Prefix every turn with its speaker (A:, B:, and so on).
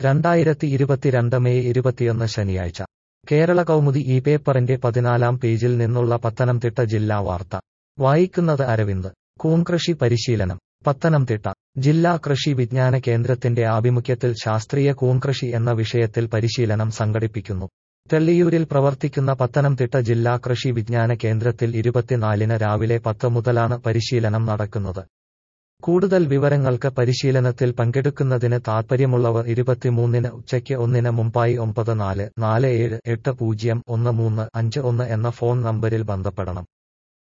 A: രണ്ടായിരത്തി ഇരുപത്തിരണ്ട് മെയ് ഇരുപത്തിയൊന്ന് ശനിയാഴ്ച കേരള കൗമുദി ഈ പേപ്പറിന്റെ പതിനാലാം പേജിൽ നിന്നുള്ള പത്തനംതിട്ട ജില്ലാ വാർത്ത വായിക്കുന്നത് അരവിന്ദ് കൂൺകൃഷി പരിശീലനം പത്തനംതിട്ട ജില്ലാ കൃഷി വിജ്ഞാന കേന്ദ്രത്തിന്റെ ആഭിമുഖ്യത്തിൽ ശാസ്ത്രീയ കൂൺകൃഷി എന്ന വിഷയത്തിൽ പരിശീലനം സംഘടിപ്പിക്കുന്നു തെള്ളിയൂരിൽ പ്രവർത്തിക്കുന്ന പത്തനംതിട്ട ജില്ലാ കൃഷി വിജ്ഞാന കേന്ദ്രത്തിൽ ഇരുപത്തിനാലിന് രാവിലെ പത്ത് മുതലാണ് പരിശീലനം നടക്കുന്നത് കൂടുതൽ വിവരങ്ങൾക്ക് പരിശീലനത്തിൽ പങ്കെടുക്കുന്നതിന് താൽപ്പര്യമുള്ളവർ ഇരുപത്തിമൂന്നിന് ഉച്ചയ്ക്ക് ഒന്നിന് മുമ്പായി ഒമ്പത് നാല് നാല് ഏഴ് എട്ട് പൂജ്യം ഒന്ന് മൂന്ന് അഞ്ച് ഒന്ന് എന്ന ഫോൺ നമ്പരിൽ ബന്ധപ്പെടണം